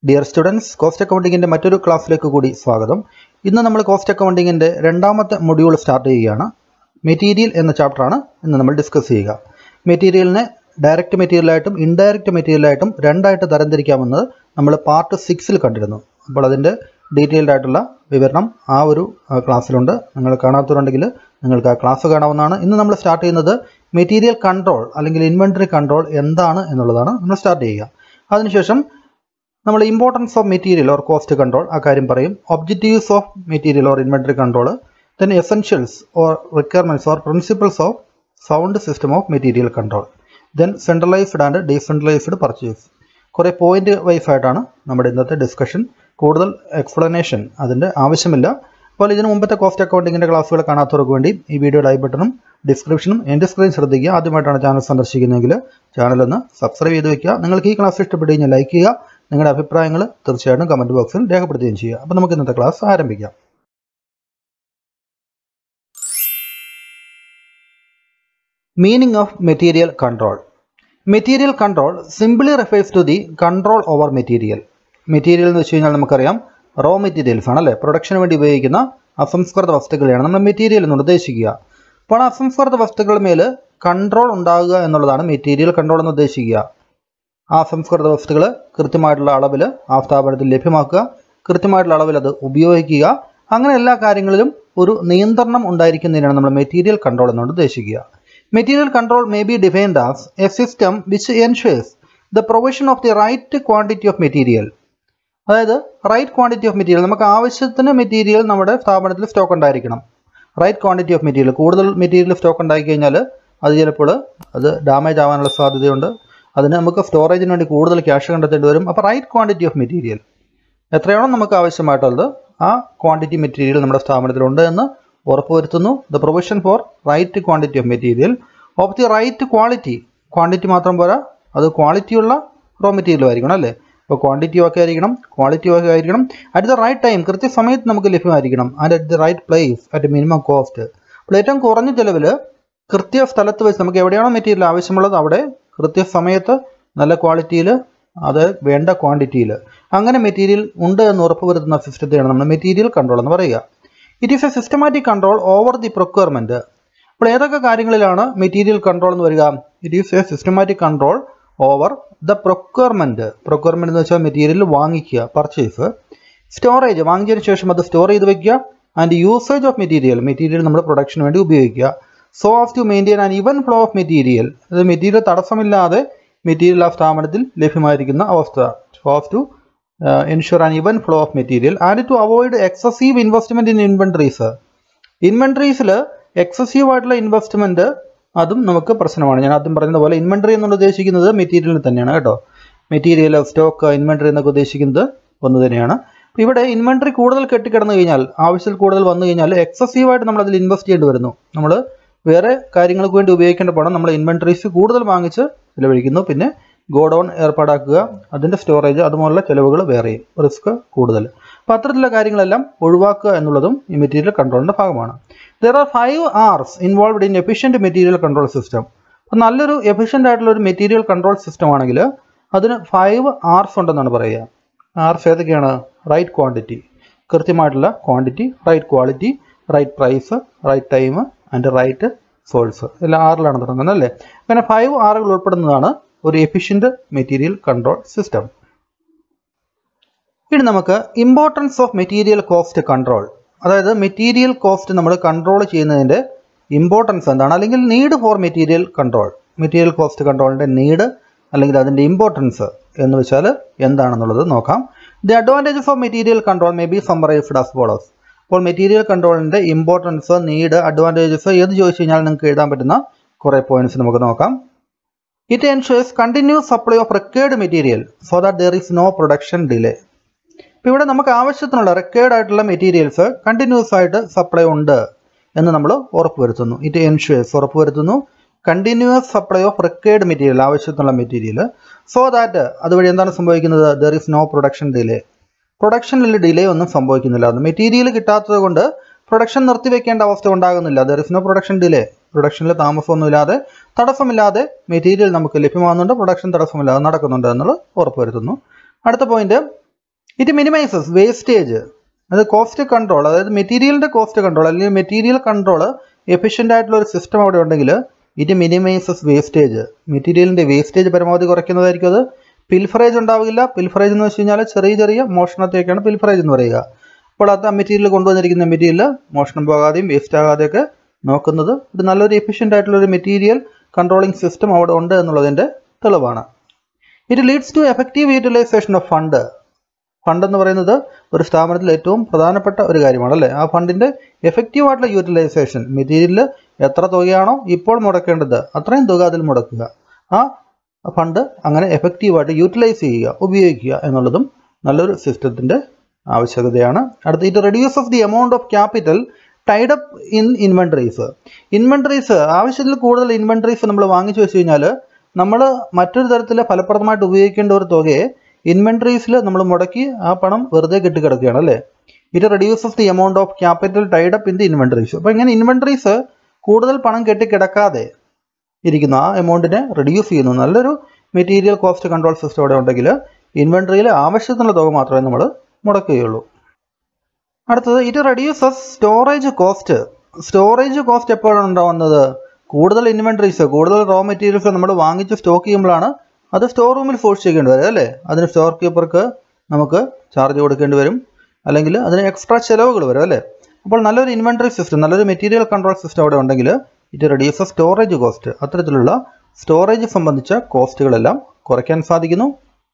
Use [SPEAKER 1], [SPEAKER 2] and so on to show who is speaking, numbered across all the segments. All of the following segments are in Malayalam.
[SPEAKER 1] ഡിയർ സ്റ്റുഡൻസ് കോസ്റ്റ് അക്കൗണ്ടിങ്ങിൻ്റെ മറ്റൊരു ക്ലാസ്സിലേക്ക് കൂടി സ്വാഗതം ഇന്ന് നമ്മൾ കോസ്റ്റ് അക്കൗണ്ടിങ്ങിൻ്റെ രണ്ടാമത്തെ മൊഡ്യൂൾ സ്റ്റാർട്ട് ചെയ്യുകയാണ് മെറ്റീരിയൽ എന്ന ചാപ്റ്ററാണ് ഇന്ന് നമ്മൾ ഡിസ്കസ് ചെയ്യുക മെറ്റീരിയലിനെ ഡയറക്റ്റ് മെറ്റീരിയലായിട്ടും ഇൻഡയറക്റ്റ് മെറ്റീരിയലായിട്ടും രണ്ടായിട്ട് തരംതിരിക്കാമെന്നത് നമ്മൾ പാർട്ട് സിക്സിൽ കണ്ടിരുന്നു അപ്പോൾ അതിൻ്റെ ഡീറ്റെയിൽഡ് ആയിട്ടുള്ള വിവരണം ആ ഒരു ആ, ക്ലാസ്സിലുണ്ട് നിങ്ങൾ കാണാത്തവരുണ്ടെങ്കിൽ നിങ്ങൾക്ക് ആ ക്ലാസ് കാണാവുന്നതാണ് ഇന്ന് നമ്മൾ സ്റ്റാർട്ട് ചെയ്യുന്നത് മെറ്റീരിയൽ കൺട്രോൾ അല്ലെങ്കിൽ ഇൻവെൻറ്ററി കൺട്രോൾ എന്താണ് എന്നുള്ളതാണ് നമ്മൾ സ്റ്റാർട്ട് ചെയ്യുക അതിനുശേഷം നമ്മൾ importance of material or cost control ആ കാര്യം പറയും objectives of material or inventory control then essentials or requirements or principles of sound system of material control then centralised and decentralised purchase കുറേ പോയിന്റ് വൈസ് ആയിട്ടാണ് നമ്മുടെ ഇന്നത്തെ ഡിസ്കഷൻ കൂടുതൽ എക്സ്പ്ലനേഷൻ അതിൻ്റെ ആവശ്യമില്ല അപ്പോൾ ഇതിന് മുമ്പത്തെ കോസ്റ്റ് അക്കൗണ്ടിങ്ങിൻ്റെ ക്ലാസ്സുകൾ കാണാത്തവർക്ക് വേണ്ടി ഈ വീഡിയോയുടെ ഐ ബട്ടണും ഡിസ്ക്രിപ്ഷനും എൻ്റെ സ്ക്രീൻ ശ്രദ്ധിക്കുക ആദ്യമായിട്ടാണ് ചാനൽ സന്ദർശിക്കുന്നതെങ്കിൽ ചാനൽ ഒന്ന് സബ്സ്ക്രൈബ് ചെയ്ത് വെക്കുക നിങ്ങൾക്ക് ഈ ക്ലാസ് ഇഷ്ടപ്പെട്ട് കഴിഞ്ഞാൽ ലൈക്ക് ചെയ്യുക നിങ്ങളുടെ അഭിപ്രായങ്ങൾ തീർച്ചയായിട്ടും കമൻറ്റ് ബോക്സിൽ രേഖപ്പെടുത്തുകയും ചെയ്യുക അപ്പോൾ നമുക്ക് ഇന്നത്തെ ക്ലാസ് ആരംഭിക്കാം meaning of material control material control simply refers to the control over material material എന്ന് വെച്ച് കഴിഞ്ഞാൽ നമുക്കറിയാം റോ മെറ്റീരിയൽസ് ആണ് അല്ലേ പ്രൊഡക്ഷന് വേണ്ടി ഉപയോഗിക്കുന്ന അസംസ്കൃത വസ്തുക്കളെയാണ് നമ്മൾ മെറ്റീരിയൽ എന്ന് ഉദ്ദേശിക്കുക അപ്പോൾ ആ അസംസ്കൃത വസ്തുക്കളുടെ മേൽ കൺട്രോൾ ഉണ്ടാകുക എന്നുള്ളതാണ് മെറ്റീരിയൽ കൺട്രോൾ എന്ന് ഉദ്ദേശിക്കുക ആ സംസ്കൃത വസ്തുക്കൾ കൃത്യമായിട്ടുള്ള അളവിൽ ആ സ്ഥാപനത്തിൽ ലഭ്യമാക്കുക കൃത്യമായിട്ടുള്ള അളവിൽ അത് ഉപയോഗിക്കുക അങ്ങനെ എല്ലാ കാര്യങ്ങളിലും ഒരു നിയന്ത്രണം ഉണ്ടായിരിക്കുന്നതിനാണ് നമ്മൾ മെറ്റീരിയൽ കൺട്രോൾ എന്നുകൊണ്ട് ഉദ്ദേശിക്കുക material control may be defined as a system which ensures the provision of the right quantity of material അതായത് റൈറ്റ് ക്വാണ്ടിറ്റി ഓഫ് മെറ്റീരിയൽ നമുക്ക് ആവശ്യത്തിന് മെറ്റീരിയൽ നമ്മുടെ സ്ഥാപനത്തിൽ സ്റ്റോക്ക് ഉണ്ടായിരിക്കണം റൈറ്റ് ക്വാണ്ടിറ്റി ഓഫ് മെറ്റീരിയൽ കൂടുതൽ മെറ്റീരിയൽ സ്റ്റോക്ക് ഉണ്ടായി കഴിഞ്ഞാൽ അത് ചിലപ്പോൾ അത് ഡാമേജ് ആവാനുള്ള സാധ്യതയുണ്ട് അതിന് നമുക്ക് സ്റ്റോറേജിന് വേണ്ടി കൂടുതൽ ക്യാഷ് കണ്ടെത്തേണ്ടി വരും അപ്പോൾ റൈറ്റ് ക്വാണ്ടിറ്റി ഓഫ് മെറ്റീരിയൽ എത്രയാണോ നമുക്ക് ആവശ്യമായിട്ടുള്ളത് ആ ക്വാണ്ടിറ്റി മെറ്റീരിയൽ നമ്മുടെ സ്ഥാപനത്തിലുണ്ട് എന്ന് ഉറപ്പുവരുത്തുന്നു the provision for right quantity of material of the right quality quantity മാത്രം പോരാ അത് ക്വാളിറ്റിയുള്ള റോ മെറ്റീരിയലും ആയിരിക്കണം അല്ലേ ഇപ്പോൾ ക്വാണ്ടിറ്റി ഒക്കെ ആയിരിക്കണം ക്വാളിറ്റി ഒക്കെ ആയിരിക്കണം അറ്റ് ദ റൈറ്റ് ടൈം കൃത്യസമയത്ത് നമുക്ക് ലഭ്യമായിരിക്കണം and at the right place at minimum cost അപ്പോൾ ഏറ്റവും കുറഞ്ഞ ചിലവിൽ കൃത്യ സ്ഥലത്ത് വെച്ച് നമുക്ക് എവിടെയാണോ മെറ്റീരിയൽ ആവശ്യമുള്ളത് അവിടെ കൃത്യസമയത്ത് നല്ല ക്വാളിറ്റിയിൽ അത് വേണ്ട ക്വാണ്ടിറ്റിയിൽ അങ്ങനെ മെറ്റീരിയൽ ഉണ്ട് എന്ന് ഉറപ്പുവരുത്തുന്ന സിസ്റ്റത്തെയാണ് നമ്മൾ മെറ്റീരിയൽ കൺട്രോൾ എന്ന് പറയുക it is a systematic control over the procurement അപ്പോൾ ഏതൊക്കെ കാര്യങ്ങളിലാണ് മെറ്റീരിയൽ കൺട്രോൾ എന്ന് വരിക it is a systematic control over the procurement procurement എന്ന് വെച്ചാൽ മെറ്റീരിയൽ വാങ്ങിക്കുക പർച്ചേസ് സ്റ്റോറേജ് വാങ്ങിച്ചതിന് ശേഷം അത് സ്റ്റോർ ചെയ്ത് വെക്കുക and usage of material material നമ്മൾ പ്രൊഡക്ഷന് വേണ്ടി ഉപയോഗിക്കുക so of to maintain an even flow of material അത് മെറ്റീരിയൽ തടസ്സമില്ലാതെ മെറ്റീരിയൽ ആ സ്ഥാപനത്തിൽ ലഭ്യമായിരിക്കുന്ന അവസ്ഥ so of to ensure an even flow of material and to avoid excessive investment in inventories ഇൻവെൻട്രീസിൽ എക്സസീവ് ആയിട്ടുള്ള ഇൻവെസ്റ്റ്മെൻറ്റ് അതും നമുക്ക് പ്രശ്നമാണ് ഞാൻ ആദ്യം പറഞ്ഞതുപോലെ ഇൻവെൻട്രി എന്നുള്ള ഉദ്ദേശിക്കുന്നത് മെറ്റീരിയലിന് തന്നെയാണ് കേട്ടോ മെറ്റീരിയൽ സ്റ്റോക്ക് ഇൻവെൻട്രി എന്നൊക്കെ ഉദ്ദേശിക്കുന്നത് ഒന്ന് തന്നെയാണ് അപ്പോൾ ഇവിടെ ഇൻവെൻട്രി കൂടുതൽ കെട്ടിക്കിടന്നു കഴിഞ്ഞാൽ ആവശ്യത്തിൽ കൂടുതൽ വന്നു കഴിഞ്ഞാൽ എക്സസീവായിട്ട് നമ്മൾ അതിൽ ഇൻവെസ്റ്റ് ചെയ്യേണ്ടി വരുന്നു നമ്മൾ വേറെ കാര്യങ്ങൾക്ക് വേണ്ടി ഉപയോഗിക്കേണ്ട പണം നമ്മൾ ഇൻവെൻട്രീസ് കൂടുതൽ വാങ്ങിച്ച് ചിലവഴിക്കുന്നു പിന്നെ ഗോഡൗൺ ഏർപ്പാടാക്കുക അതിൻ്റെ സ്റ്റോറേജ് അതുപോലുള്ള ചിലവുകൾ വേറെയും റിസ്ക് കൂടുതൽ അപ്പോൾ അത്തരത്തിലുള്ള കാര്യങ്ങളെല്ലാം ഒഴിവാക്കുക എന്നുള്ളതും ഈ മെറ്റീരിയൽ കൺട്രോളിൻ്റെ ഭാഗമാണ് there are five Rs involved in efficient material control system അപ്പോൾ നല്ലൊരു എഫിഷ്യൻ്റ് ആയിട്ടുള്ള ഒരു മെറ്റീരിയൽ കൺട്രോൾ സിസ്റ്റം ആണെങ്കിൽ അതിന് ഫൈവ് ആർസ് ഉണ്ടെന്നാണ് പറയുക ആർസ് ഏതൊക്കെയാണ് റൈറ്റ് ക്വാണ്ടിറ്റി കൃത്യമായിട്ടുള്ള quantity right quality right price right time and right source എല്ലാം ആറിലാണ് തുടങ്ങുന്നത് അല്ലേ അങ്ങനെ ഫൈവ് ആറുകൾ ഉൾപ്പെടുന്നതാണ് ഒരു എഫിഷ്യൻറ്റ് മെറ്റീരിയൽ കൺട്രോൾ സിസ്റ്റം ഇനി നമുക്ക് importance of material cost control അതായത് മെറ്റീരിയൽ കോസ്റ്റ് നമ്മൾ കൺട്രോൾ ചെയ്യുന്നതിൻ്റെ ഇമ്പോർട്ടൻസ് എന്താണ് അല്ലെങ്കിൽ need for material control material cost കൺട്രോളിൻ്റെ നീഡ് അല്ലെങ്കിൽ അതിൻ്റെ ഇമ്പോർട്ടൻസ് എന്ന് വെച്ചാൽ എന്താണെന്നുള്ളത് നോക്കാം the advantages of material control may be summarised as follows അപ്പോൾ മെറ്റീരിയൽ കൺട്രോളിൻ്റെ ഇമ്പോർട്ടൻസ് നീഡ് അഡ്വാൻറ്റേജസ് ഏത് ചോദിച്ചു കഴിഞ്ഞാൽ നിങ്ങൾക്ക് എഴുതാൻ പറ്റുന്ന കുറേ പോയിന്റ്സ് നമുക്ക് നോക്കാം it ensures continuous supply of required material so that there is no production delay ഇപ്പോൾ ഇവിടെ നമുക്ക് ആവശ്യത്തിനുള്ള റിക്വയർഡ് ആയിട്ടുള്ള മെറ്റീരിയൽസ് കണ്ടിന്യൂസ് ആയിട്ട് സപ്ലൈ ഉണ്ട് എന്ന് നമ്മൾ ഉറപ്പുവരുത്തുന്നു ഇറ്റ് എൻഷുവേഴ്സ് ഉറപ്പുവരുത്തുന്നു continuous supply of required material ആവശ്യത്തിനുള്ള മെറ്റീരിയൽ സോ ദാറ്റ് അതുവഴി എന്താണ് സംഭവിക്കുന്നത് there is no production delay പ്രൊഡക്ഷനിൽ ഡിലേ ഒന്നും സംഭവിക്കുന്നില്ല മെറ്റീരിയൽ കിട്ടാത്തത് കൊണ്ട് പ്രൊഡക്ഷൻ നിർത്തിവെക്കേണ്ട അവസ്ഥ ഉണ്ടാകുന്നില്ല there is no production delay പ്രൊഡക്ഷനിൽ താമസമൊന്നുമില്ലാതെ തടസ്സമില്ലാതെ മെറ്റീരിയൽ നമുക്ക് ലഭ്യമാകുന്നുണ്ട് പ്രൊഡക്ഷൻ തടസ്സമില്ലാതെ നടക്കുന്നുണ്ട് എന്നുള്ളത് ഉറപ്പുവരുത്തുന്നു അടുത്ത പോയിന്റ് ഇറ്റ് മിനിമൈസസ് വേസ്റ്റേജ് അത് കോസ്റ്റ് കൺട്രോൾ അതായത് മെറ്റീരിയലിന്റെ കോസ്റ്റ് കൺട്രോൾ അല്ലെങ്കിൽ മെറ്റീരിയൽ കൺട്രോൾ എഫിഷ്യൻ്റ് ആയിട്ടുള്ള ഒരു സിസ്റ്റം അവിടെ ഉണ്ടെങ്കിൽ ഇറ്റ് മിനിമൈസസ് വേസ്റ്റേജ് മെറ്റീരിയലിന്റെ വേസ്റ്റേജ് പരമാവധി കുറയ്ക്കുന്നതായിരിക്കും അത് പിൽഫറേജ് ഉണ്ടാവില്ല പിൽഫറേജ് എന്ന് വെച്ച് കഴിഞ്ഞാൽ ചെറിയ ചെറിയ മോഷണത്തെയൊക്കെയാണ് പിൽഫറേജ് എന്ന് പറയുക അപ്പോൾ അത് ആ മെറ്റീരിയൽ കൊണ്ടുവന്നിരിക്കുന്ന മെറ്റീരിയൽ മോഷണം പോകാതെയും വേസ്റ്റ് ആകാതെയൊക്കെ നോക്കുന്നത് ഒരു നല്ലൊരു എഫിഷ്യൻ്റ് ആയിട്ടുള്ള ഒരു മെറ്റീരിയൽ കൺട്രോളിംഗ് സിസ്റ്റം അവിടെ ഉണ്ട് എന്നുള്ളതിൻ്റെ തെളിവാണ് it leads to effective utilisation of fund fund എന്ന് പറയുന്നത് ഒരു സ്ഥാപനത്തിൽ ഏറ്റവും പ്രധാനപ്പെട്ട ഒരു കാര്യമാണ് അല്ലേ ആ ഫണ്ടിന്റെ എഫക്റ്റീവ് ആയിട്ടുള്ള യൂട്ടിലൈസേഷൻ മെറ്റീരിയലിൽ എത്ര തുകയാണോ ഇപ്പോൾ മുടക്കേണ്ടത് അത്രയും തുക അതിൽ മുടക്കുക ആ ഫണ്ട് അങ്ങനെ എഫക്റ്റീവായിട്ട് യൂട്ടിലൈസ് ചെയ്യുക ഉപയോഗിക്കുക എന്നുള്ളതും നല്ലൊരു സിസ്റ്റത്തിന്റെ ആവശ്യകതയാണ് അടുത്ത it reduce of the amount of capital tied up in inventories inventories ആവശ്യത്തിൽ കൂടുതൽ ഇൻവെൻട്രീസ് നമ്മൾ വാങ്ങിച്ചു വെച്ച് കഴിഞ്ഞാൽ നമ്മൾ മറ്റൊരു തരത്തിൽ ഫലപ്രദമായിട്ട് ഉപയോഗിക്കേണ്ട ഒരു തുകയെ ഇൻവെൻട്രീസിൽ നമ്മൾ മുടക്കി ആ പണം വെറുതെ കെട്ടിക്കിടക്കുകയാണ് അല്ലേ it reduce of the amount of capital tied up in the inventories അപ്പോൾ ഇങ്ങനെ ഇൻവെൻട്രീസ് കൂടുതൽ പണം കെട്ടിക്കിടക്കാതെ ഇരിക്കുന്ന ആ എമൗണ്ടിനെ റെഡ്യൂസ് ചെയ്യുന്നു നല്ലൊരു മെറ്റീരിയൽ കോസ്റ്റ് കൺട്രോൾ സിസ്റ്റം അവിടെ ഉണ്ടെങ്കിൽ ഇൻവെൻട്രിയിൽ ആവശ്യത്തിനുള്ള തുക മാത്രമേ നമ്മൾ മുടക്കുകയുള്ളൂ അടുത്തത് it reduces storage cost storage cost എപ്പോഴാണ് ഉണ്ടാവുന്നത് കൂടുതൽ ഇൻവെൻട്രീസ് കൂടുതൽ റോ മെറ്റീരിയൽസ് നമ്മൾ വാങ്ങിച്ച് സ്റ്റോക്ക് ചെയ്യുമ്പോഴാണ് അത് സ്റ്റോർ റൂമിൽ സൂക്ഷിക്കേണ്ടി വരും അല്ലേ അതിന് സ്റ്റോർ കീപ്പർക്ക് നമുക്ക് ചാർജ് കൊടുക്കേണ്ടി വരും അല്ലെങ്കിൽ അതിന് എക്സ്ട്രാ ചിലവുകൾ വരും അല്ലേ അപ്പോൾ നല്ലൊരു ഇൻവെൻട്രി സിസ്റ്റം നല്ലൊരു മെറ്റീരിയൽ കൺട്രോൾ സിസ്റ്റം അവിടെ ഉണ്ടെങ്കിൽ ഇറ്റ് റെഡ്യൂസസ് സ്റ്റോറേജ് കോസ്റ്റ് അത്തരത്തിലുള്ള സ്റ്റോറേജ് സംബന്ധിച്ച കോസ്റ്റുകളെല്ലാം കുറയ്ക്കാൻ സാധിക്കുന്നു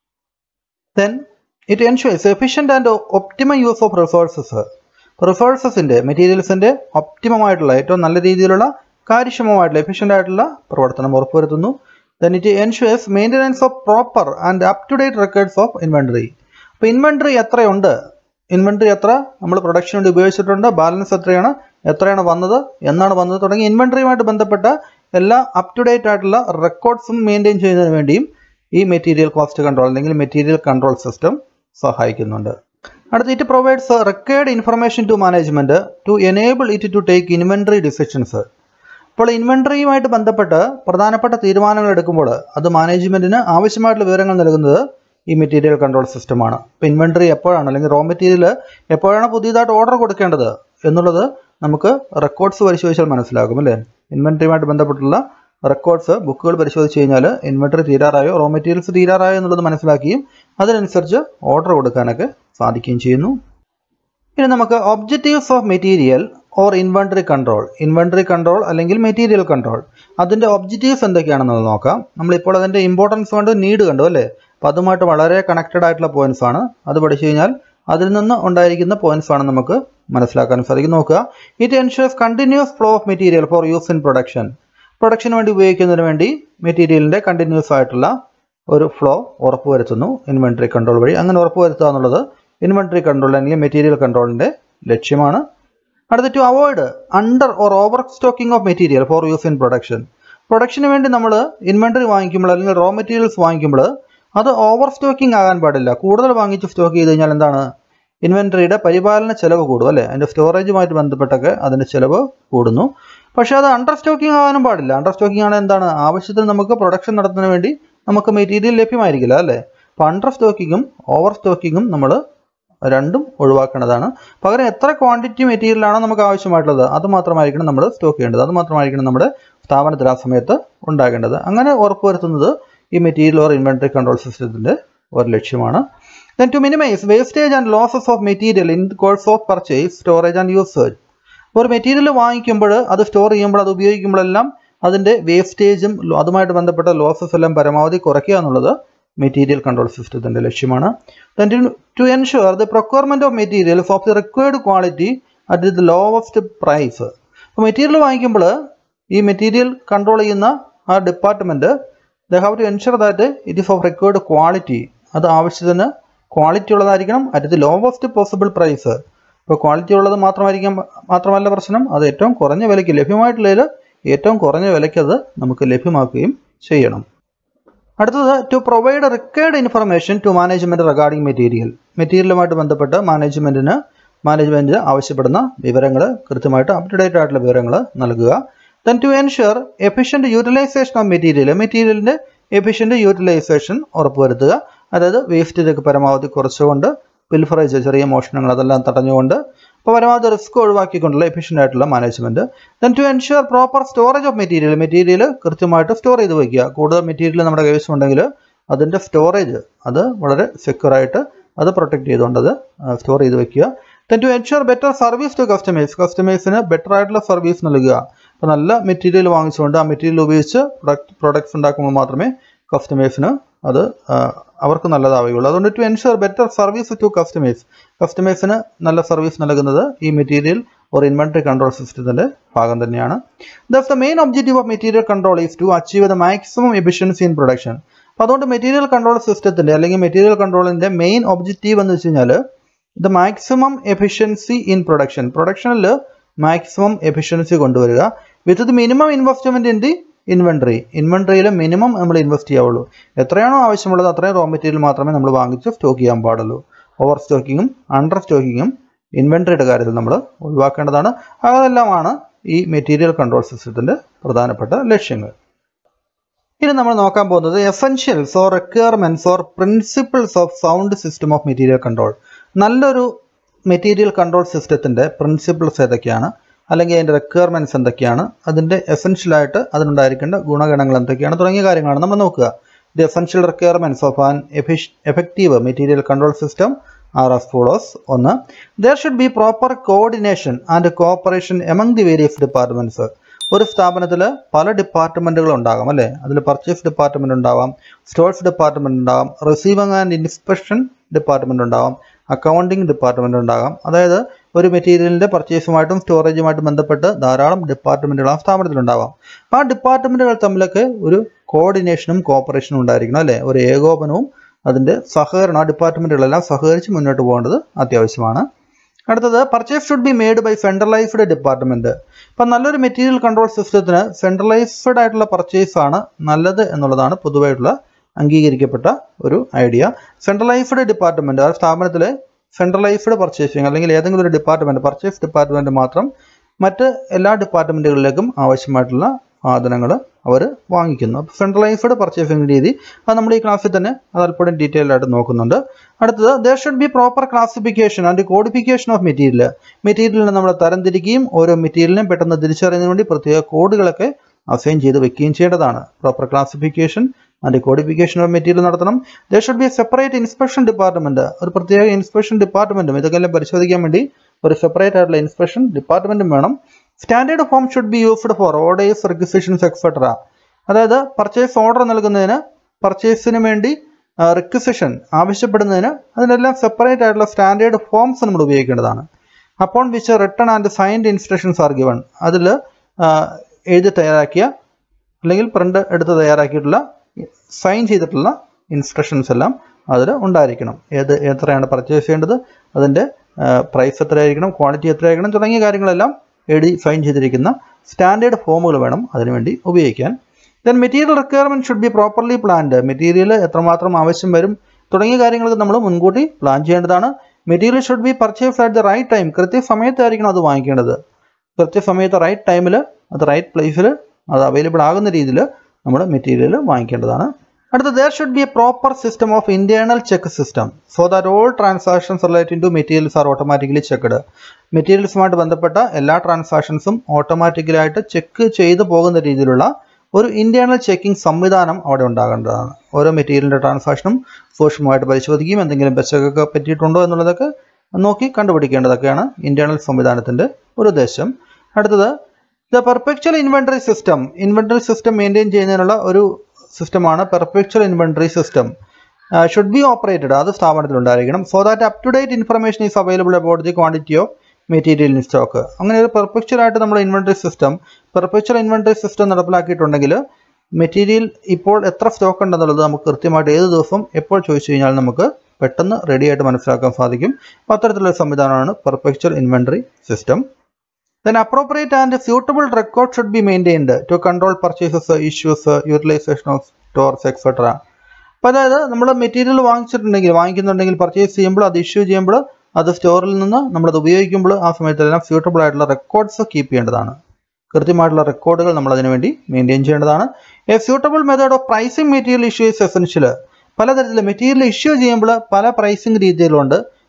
[SPEAKER 1] then it ensures efficient and optimum use of resources റിസോഴ്സസിൻ്റെ മെറ്റീരിയൽസിൻ്റെ ഒപ്റ്റിമമായിട്ടുള്ള ഏറ്റവും നല്ല രീതിയിലുള്ള കാര്യക്ഷമമായിട്ടുള്ള എഫിഷ്യൻ്റ് ആയിട്ടുള്ള പ്രവർത്തനം ഉറപ്പുവരുത്തുന്നു then it ensures maintenance of proper and up to date records of inventory അപ്പോൾ ഇൻവെൻട്രി എത്രയുണ്ട് ഇൻവെൻട്രി എത്ര നമ്മൾ പ്രൊഡക്ഷൻ വേണ്ടി ഉപയോഗിച്ചിട്ടുണ്ട് ബാലൻസ് എത്രയാണ് എത്രയാണ് വന്നത് എന്നാണ് വന്നത് തുടങ്ങി ഇൻവെൻട്രിയുമായിട്ട് ബന്ധപ്പെട്ട എല്ലാ അപ് ടു ഡേറ്റ് ആയിട്ടുള്ള റെക്കോർഡ്സും മെയിൻറ്റെയിൻ ചെയ്യുന്നതിന് വേണ്ടിയും ഈ മെറ്റീരിയൽ കോസ്റ്റ് കൺട്രോൾ അല്ലെങ്കിൽ മെറ്റീരിയൽ കൺട്രോൾ സിസ്റ്റം സഹായിക്കുന്നുണ്ട് അടുത്ത it provides record information to management to enable it to take inventory decisions ഇപ്പോൾ ഇൻവെൻട്രിയുമായിട്ട് ബന്ധപ്പെട്ട് പ്രധാനപ്പെട്ട തീരുമാനങ്ങൾ എടുക്കുമ്പോൾ അത് മാനേജ്മെന്റിന് ആവശ്യമായിട്ടുള്ള വിവരങ്ങൾ നൽകുന്നത് ഈ മെറ്റീരിയൽ കൺട്രോൾ സിസ്റ്റമാണ് ഇപ്പോൾ ഇൻവെൻട്രി എപ്പോഴാണ് അല്ലെങ്കിൽ റോ മെറ്റീരിയൽ എപ്പോഴാണ് പുതിയതായിട്ട് ഓർഡർ കൊടുക്കേണ്ടത് എന്നുള്ളത് നമുക്ക് റെക്കോർഡ്സ് പരിശോധിച്ചാൽ മനസ്സിലാകും അല്ലേ ഇൻവെൻട്രിയുമായിട്ട് ബന്ധപ്പെട്ടുള്ള റെക്കോർഡ്സ് ബുക്കുകൾ പരിശോധിച്ച് കഴിഞ്ഞാൽ ഇൻവെൻട്രി തീരാറായോ റോ മെറ്റീരിയൽസ് തീരാറായോ എന്നുള്ളത് മനസ്സിലാക്കുകയും അതിനനുസരിച്ച് ഓർഡർ കൊടുക്കാനൊക്കെ സാധിക്കുകയും ചെയ്യുന്നു ഇനി നമുക്ക് objectives of material or inventory control inventory control അല്ലെങ്കിൽ മെറ്റീരിയൽ കൺട്രോൾ അതിൻ്റെ ഒബ്ജക്റ്റീവ്സ് എന്തൊക്കെയാണെന്നത് നോക്കാം നമ്മളിപ്പോൾ അതിൻ്റെ ഇമ്പോർട്ടൻസ് കണ്ടു നീഡ് കണ്ടു അല്ലേ അപ്പം അതുമായിട്ട് വളരെ കണക്റ്റഡ് ആയിട്ടുള്ള പോയിന്റ്സ് ആണ് അത് പഠിച്ചു കഴിഞ്ഞാൽ അതിൽ നിന്ന് ഉണ്ടായിരിക്കുന്ന പോയിന്റ്സ് ആണ് നമുക്ക് മനസ്സിലാക്കാൻ സാധിക്കും നോക്കുക it ensures continuous flow of material for use in production പ്രൊഡക്ഷന് വേണ്ടി ഉപയോഗിക്കുന്നതിന് വേണ്ടി മെറ്റീരിയലിൻ്റെ കണ്ടിന്യൂസ് ആയിട്ടുള്ള ഒരു ഫ്ലോ ഉറപ്പുവരുത്തുന്നു ഇൻവെൻട്രി കൺട്രോൾ വഴി അങ്ങനെ ഉറപ്പുവരുത്തുക എന്നുള്ളത് ഇൻവെൻട്രി കൺട്രോൾ അല്ലെങ്കിൽ മെറ്റീരിയൽ കൺട്രോളിൻ്റെ ലക്ഷ്യമാണ് അടുത്ത to avoid under or over stocking of material for use in production പ്രൊഡക്ഷന് വേണ്ടി നമ്മൾ ഇൻവെൻട്രി വാങ്ങിക്കുമ്പോൾ അല്ലെങ്കിൽ റോ മെറ്റീരിയൽസ് വാങ്ങിക്കുമ്പോൾ അത് ഓവർ സ്റ്റോക്കിംഗ് ആകാൻ പാടില്ല കൂടുതൽ വാങ്ങിച്ച് സ്റ്റോക്ക് ചെയ്ത് കഴിഞ്ഞാൽ എന്താണ് ഇൻവെൻട്രിയുടെ പരിപാലന ചെലവ് കൂടും അല്ലേ അതിൻ്റെ സ്റ്റോറേജുമായിട്ട് ബന്ധപ്പെട്ടൊക്കെ അതിൻ്റെ ചെലവ് കൂടുന്നു പക്ഷേ അത് അണ്ടർ സ്റ്റോക്കിംഗ് ആകാനും പാടില്ല അണ്ടർ സ്റ്റോക്കിംഗ് ആണ് എന്താണ് ആവശ്യത്തിന് നമുക്ക് പ്രൊഡക്ഷൻ നടത്തുന്നതിന് വേണ്ടി നമുക്ക് മെറ്റീരിയൽ ലഭ്യമായിരിക്കില്ല അല്ലേ അപ്പോൾ അണ്ടർ സ്റ്റോക്കിങ്ങും ഓവർ സ്റ്റോക്കിങ്ങും നമ്മൾ രണ്ടും ഒഴിവാക്കേണ്ടതാണ് പകരം എത്ര ക്വാണ്ടിറ്റി മെറ്റീരിയലാണോ നമുക്ക് ആവശ്യമായിട്ടുള്ളത് അത് മാത്രമായിരിക്കണം നമ്മൾ സ്റ്റോക്ക് ചെയ്യേണ്ടത് അത് മാത്രമായിരിക്കണം നമ്മുടെ സ്ഥാപനത്തിൽ ആ സമയത്ത് ഉണ്ടാകേണ്ടത് അങ്ങനെ ഉറപ്പുവരുത്തുന്നത് ഈ മെറ്റീരിയൽ ഓർ ഇൻവെൻട്രി കൺട്രോൾ സിസ്റ്റത്തിൻ്റെ ഒരു ലക്ഷ്യമാണ് then to minimise wastage and losses of material in course of purchase storage and usage ഒരു മെറ്റീരിയൽ വാങ്ങിക്കുമ്പോൾ അത് സ്റ്റോർ ചെയ്യുമ്പോൾ അത് ഉപയോഗിക്കുമ്പോഴെല്ലാം അതിൻ്റെ വേസ്റ്റേജും അതുമായിട്ട് ബന്ധപ്പെട്ട ലോസസ് എല്ലാം പരമാവധി കുറയ്ക്കുക എന്നുള്ളത് മെറ്റീരിയൽ കൺട്രോൾ സിസ്റ്റത്തിൻ്റെ ലക്ഷ്യമാണ് then to ensure the procurement of materials of the required quality at the lowest price അപ്പോൾ മെറ്റീരിയൽ വാങ്ങിക്കുമ്പോൾ ഈ മെറ്റീരിയൽ കൺട്രോൾ ചെയ്യുന്ന ആ department they have to ensure that it is of required quality അത് ആവശ്യത്തിന് ക്വാളിറ്റി ഉള്ളതായിരിക്കണം at the lowest possible price ഇപ്പോൾ ക്വാളിറ്റി ഉള്ളത് മാത്രമായിരിക്കാം മാത്രമല്ല പ്രശ്നം അത് ഏറ്റവും കുറഞ്ഞ വിലയ്ക്ക് ലഭ്യമായിട്ടുള്ളതിൽ ഏറ്റവും കുറഞ്ഞ വിലയ്ക്ക് അത് നമുക്ക് ലഭ്യമാക്കുകയും ചെയ്യണം അടുത്തത് to provide required information to management regarding material മെറ്റീരിയലുമായിട്ട് ബന്ധപ്പെട്ട് മാനേജ്മെന്റിന് മാനേജ്മെന്റിന് ആവശ്യപ്പെടുന്ന വിവരങ്ങൾ കൃത്യമായിട്ട് അപ് ടു ഡേറ്റ് ആയിട്ടുള്ള വിവരങ്ങൾ നൽകുക then to ensure efficient utilisation of material മെറ്റീരിയലിന്റെ എഫിഷ്യന്റ് യൂട്ടിലൈസേഷൻ ഉറപ്പുവരുത്തുക അതായത് വേസ്റ്റേജ് ഒക്കെ പരമാവധി കുറച്ചുകൊണ്ട് പിൽഫറേജ് ചെറിയ മോഷണങ്ങൾ അതെല്ലാം തടഞ്ഞുകൊണ്ട് അപ്പോൾ പരമാവധി റിസ്ക് ഒഴിവാക്കിക്കൊണ്ടുള്ള എഫിഷ്യൻ്റ് ആയിട്ടുള്ള management then to ensure proper storage of material material കൃത്യമായിട്ട് സ്റ്റോർ ചെയ്ത് വയ്ക്കുക കൂടുതൽ മെറ്റീരിയൽ നമ്മുടെ കൈവശമുണ്ടെങ്കിൽ അതിൻ്റെ സ്റ്റോറേജ് അത് വളരെ secure ആയിട്ട് അത് പ്രൊട്ടക്ട് ചെയ്തുകൊണ്ട് അത് സ്റ്റോർ ചെയ്ത് വെക്കുക then to ensure better service to customers കസ്റ്റമേഴ്സിന് ബെറ്റർ ആയിട്ടുള്ള സർവീസ് നൽകുക അപ്പോൾ നല്ല മെറ്റീരിയൽ വാങ്ങിച്ചുകൊണ്ട് ആ മെറ്റീരിയൽ ഉപയോഗിച്ച് പ്രൊഡക്റ്റ് പ്രൊഡക്ട്സ് ഉണ്ടാക്കുമ്പോൾ മാത്രമേ കസ്റ്റമേഴ്സിന് അത് ആ, അവർക്ക് നല്ലതാവുകയുള്ളൂ അതുകൊണ്ട് to ensure better service to customers കസ്റ്റമേഴ്സിന് നല്ല സർവീസ് നൽകുന്നത് ഈ മെറ്റീരിയൽ ഒരു ഇൻവെൻറ്ററി കൺട്രോൾ സിസ്റ്റത്തിൻ്റെ ഭാഗം തന്നെയാണ് thus the main objective of material control is to achieve the maximum efficiency in production അപ്പോൾ അതുകൊണ്ട് മെറ്റീരിയൽ കൺട്രോൾ സിസ്റ്റത്തിൻ്റെ അല്ലെങ്കിൽ മെറ്റീരിയൽ കൺട്രോളിൻ്റെ മെയിൻ ഒബ്ജക്റ്റീവ് എന്ന് വെച്ച് കഴിഞ്ഞാൽ the maximum efficiency in production പ്രൊഡക്ഷനിൽ മാക്സിമം എഫിഷ്യൻസി കൊണ്ടുവരിക with the minimum investment in the inventory ഇൻവെൻട്രിയിൽ മിനിമം നമ്മൾ ഇൻവെസ്റ്റ് ചെയ്യാവുള്ളൂ എത്രയാണോ ആവശ്യമുള്ളത് അത്രയും റോ മെറ്റീരിയൽ മാത്രമേ നമ്മൾ വാങ്ങിച്ച് സ്റ്റോക്ക് ചെയ്യാൻ പാടുള്ളൂ ഓവർ സ്റ്റോക്കിങ്ങും അണ്ടർ സ്റ്റോക്കിങ്ങും ഇൻവെൻട്രിയുടെ കാര്യത്തിൽ നമ്മൾ ഒഴിവാക്കേണ്ടതാണ് അതെല്ലാമാണ് ഈ മെറ്റീരിയൽ കൺട്രോൾ സിസ്റ്റത്തിൻ്റെ പ്രധാനപ്പെട്ട ലക്ഷ്യങ്ങൾ ഇനി നമ്മൾ നോക്കാൻ പോകുന്നത് essentials or requirements or principles of sound system of material control നല്ലൊരു മെറ്റീരിയൽ കൺട്രോൾ സിസ്റ്റത്തിൻ്റെ പ്രിൻസിപ്പിൾസ് ഏതൊക്കെയാണ് അല്ലെങ്കിൽ അതിൻ്റെ റിക്വയർമെൻറ്റ്സ് എന്തൊക്കെയാണ് അതിൻ്റെ എസെൻഷ്യലായിട്ട് അതിനുണ്ടായിരിക്കേണ്ട ഗുണഗണങ്ങൾ എന്തൊക്കെയാണ് തുടങ്ങിയ കാര്യങ്ങളാണ് നമ്മൾ നോക്കുക the essential requirements of an എഫിഷ് effective material control system are as follows ഒന്ന് there should be proper coordination and cooperation among the various departments ഒരു സ്ഥാപനത്തിൽ പല ഡിപ്പാർട്ട്മെൻറ്റുകൾ ഉണ്ടാകാം അല്ലേ അതിൽ പർച്ചേസ് ഡിപ്പാർട്ട്മെൻറ്റ് ഉണ്ടാവാം സ്റ്റോഴ്സ് ഡിപ്പാർട്ട്മെൻറ്റ് ഉണ്ടാവാം റിസീവിംഗ് ആൻഡ് ഇൻസ്പെക്ഷൻ ഡിപ്പാർട്ട്മെൻറ്റ് ഉണ്ടാവാം അക്കൗണ്ടിംഗ് ഡിപ്പാർട്ട്മെൻറ്റ് ഉണ്ടാകാം അതായത് ഒരു മെറ്റീരിയലിൻ്റെ പർച്ചേസുമായിട്ടും സ്റ്റോറേജുമായിട്ടും ബന്ധപ്പെട്ട് ധാരാളം ഡിപ്പാർട്ട്മെൻറ്റുകൾ ആ സ്ഥാപനത്തിലുണ്ടാവാം ആ ഡിപ്പാർട്ട്മെൻറ്റുകൾ തമ്മിലൊക്കെ ഒരു കോർഡിനേഷനും കോപ്പറേഷനും ഉണ്ടായിരിക്കണം അല്ലേ ഒരു ഏകോപനവും അതിൻ്റെ സഹകരണം ആ ഡിപ്പാർട്ട്മെൻറ്റുകളെല്ലാം സഹകരിച്ച് മുന്നോട്ട് പോകേണ്ടത് അത്യാവശ്യമാണ് അടുത്തത് purchase should be made by centralised department ഇപ്പം നല്ലൊരു മെറ്റീരിയൽ കൺട്രോൾ സിസ്റ്റത്തിന് സെൻട്രലൈസ്ഡ് ആയിട്ടുള്ള പർച്ചേസ് ആണ് നല്ലത് എന്നുള്ളതാണ് പൊതുവായിട്ടുള്ള അംഗീകരിക്കപ്പെട്ട ഒരു ഐഡിയ സെൻട്രലൈസ്ഡ് ഡിപ്പാർട്ട്മെന്റ് ആ സ്ഥാപനത്തിലെ സെൻട്രലൈസ്ഡ് പർച്ചേസിങ് അല്ലെങ്കിൽ ഏതെങ്കിലും ഒരു ഡിപ്പാർട്ട്മെന്റ് പർച്ചേസ് ഡിപ്പാർട്ട്മെന്റ് മാത്രം മറ്റ് എല്ലാ ഡിപ്പാർട്ട്മെന്റുകളിലേക്കും ആവശ്യമായിട്ടുള്ള സാധനങ്ങൾ അവർ വാങ്ങിക്കുന്നു അപ്പോൾ സെൻട്രലൈസ്ഡ് പർച്ചേസിംഗ് രീതി അത് നമ്മൾ ഈ ക്ലാസ്സിൽ തന്നെ അത് അല്പം ഡീറ്റെയിൽ ആയിട്ട് നോക്കുന്നുണ്ട് അടുത്തത് there should be proper classification and codification of material മെറ്റീരിയലിനെ നമ്മൾ തരംതിരിക്കുകയും ഓരോ മെറ്റീരിയലിനും പെട്ടെന്ന് തിരിച്ചറിയുന്നതിന് വേണ്ടി പ്രത്യേക കോഡുകളൊക്കെ അസൈൻ ചെയ്ത് വെക്കുകയും ചെയ്യേണ്ടതാണ് proper classification and codification of material നടത്തണം there should be separate inspection department ഒരു പ്രത്യേക ഇൻസ്പെക്ഷൻ ഡിപ്പാർട്ട്മെന്റും ഇതൊക്കെ എല്ലാം പരിശോധിക്കാൻ വേണ്ടി ഒരു സെപ്പറേറ്റ് ആയിട്ടുള്ള ഇൻസ്പെക്ഷൻ ഡിപ്പാർട്ട്മെന്റും വേണം standard form should be used for orders requisitions etcetera അതായത് പർച്ചേസ് ഓർഡർ നൽകുന്നതിന് പർച്ചേസിന് വേണ്ടി റിക്വസിഷൻ ആവശ്യപ്പെടുന്നതിന് അതിനെല്ലാം സെപ്പറേറ്റ് ആയിട്ടുള്ള സ്റ്റാൻഡേർഡ് ഫോംസ് നമ്മൾ ഉപയോഗിക്കേണ്ടതാണ് upon which written and signed instructions are given അതിൽ എഴുതി തയ്യാറാക്കിയ അല്ലെങ്കിൽ പ്രിന്റ് എടുത്ത് തയ്യാറാക്കിയിട്ടുള്ള സൈൻ ചെയ്തിട്ടുള്ള ഇൻസ്ട്രക്ഷൻസ് എല്ലാം അതിൽ ഉണ്ടായിരിക്കണം ഏത് എത്രയാണ് പർച്ചേസ് ചെയ്യേണ്ടത് അതിൻ്റെ പ്രൈസ് എത്രയായിരിക്കണം ക്വാളിറ്റി എത്രയായിരിക്കണം തുടങ്ങിയ കാര്യങ്ങളെല്ലാം എഴുതി സൈൻ ചെയ്തിരിക്കുന്ന സ്റ്റാൻഡേർഡ് ഫോമുകൾ വേണം അതിനുവേണ്ടി ഉപയോഗിക്കാൻ then material requirement should be properly planned material എത്രമാത്രം ആവശ്യം വരും തുടങ്ങിയ കാര്യങ്ങൾക്ക് നമ്മൾ മുൻകൂട്ടി പ്ലാൻ ചെയ്യേണ്ടതാണ് material should be purchase at the right time കൃത്യസമയത്തായിരിക്കണം അത് വാങ്ങിക്കേണ്ടത് കൃത്യസമയത്ത് റൈറ്റ് ടൈമിൽ അത് റൈറ്റ് പ്ലേസിൽ അത് അവൈലബിൾ ആകുന്ന രീതിയിൽ നമ്മൾ മെറ്റീരിയൽ വാങ്ങിക്കേണ്ടതാണ് അടുത്ത there should be a proper system of internal check system so that all transactions relating to materials are automatically checked മെറ്റീരിയൽസുമായിട്ട് ബന്ധപ്പെട്ട എല്ലാ ട്രാൻസാക്ഷൻസും ഓട്ടോമാറ്റിക്കലായിട്ട് ചെക്ക് ചെയ്തു പോകുന്ന രീതിയിലുള്ള ഒരു ഇന്റേണൽ ചെക്കിംഗ് സംവിധാനം അവിടെ ഉണ്ടാകേണ്ടതാണ് ഓരോ മെറ്റീരിയലിൻ്റെ ട്രാൻസാക്ഷനും സൂക്ഷ്മമായിട്ട് പരിശോധിക്കുകയും എന്തെങ്കിലും പെച്ചകൊക്കെ പറ്റിയിട്ടുണ്ടോ എന്നുള്ളതൊക്കെ നോക്കി കണ്ടുപിടിക്കേണ്ടതൊക്കെയാണ് ഇന്റേണൽ സംവിധാനത്തിൻ്റെ ഒരു ഉദ്ദേശം അടുത്തത് the perpetual inventory system inventory system maintain ചെയ്യുന്നതിനുള്ള ഒരു സിസ്റ്റമാണ് perpetual inventory system should be operated അത് സ്ഥാപനത്തിൽ ഉണ്ടായിരിക്കണം so that up to date information is available about the quantity of material in stock അങ്ങനെ ഒരു പെർഫെക്ച്വൽ ആയിട്ട് നമ്മൾ inventory system perpetual inventory system നടപ്പിലാക്കിയിട്ടുണ്ടെങ്കിൽ മെറ്റീരിയൽ ഇപ്പോൾ എത്ര സ്റ്റോക്ക് ഉണ്ടെന്നുള്ളത് നമുക്ക് കൃത്യമായിട്ട് ഏത് ദിവസം എപ്പോൾ ചോദിച്ചു കഴിഞ്ഞാൽ നമുക്ക് പെട്ടെന്ന് റെഡി ആയിട്ട് മനസ്സിലാക്കാൻ സാധിക്കും അപ്പോൾ അത്തരത്തിലുള്ള സംവിധാനമാണ് perpetual inventory system then appropriate and suitable record should be maintained to control purchases issues utilization of stores etc അപ്പോൾ അതായത് നമ്മൾ മെറ്റീരിയൽ വാങ്ങിച്ചിട്ടുണ്ടെങ്കിൽ വാങ്ങിക്കുന്നുണ്ടെങ്കിൽ പർച്ചേസ് ചെയ്യുമ്പോൾ അത് ഇഷ്യൂ ചെയ്യുമ്പോൾ അത് സ്റ്റോറിൽ നിന്ന് നമ്മളത് ഉപയോഗിക്കുമ്പോൾ ആ സമയത്തെല്ലാം സ്യൂട്ടബിൾ ആയിട്ടുള്ള റെക്കോർഡ്സ് കീപ്പ് ചെയ്യേണ്ടതാണ് കൃത്യമായിട്ടുള്ള റെക്കോർഡുകൾ നമ്മൾ അതിനു വേണ്ടി മെയിൻറ്റെയിൻ ചെയ്യേണ്ടതാണ് a suitable method of pricing material issue is essential പലതരത്തിൽ മെറ്റീരിയൽ ഇഷ്യൂ ചെയ്യുമ്പോൾ പല പ്രൈസിംഗ് രീതികളുണ്ട്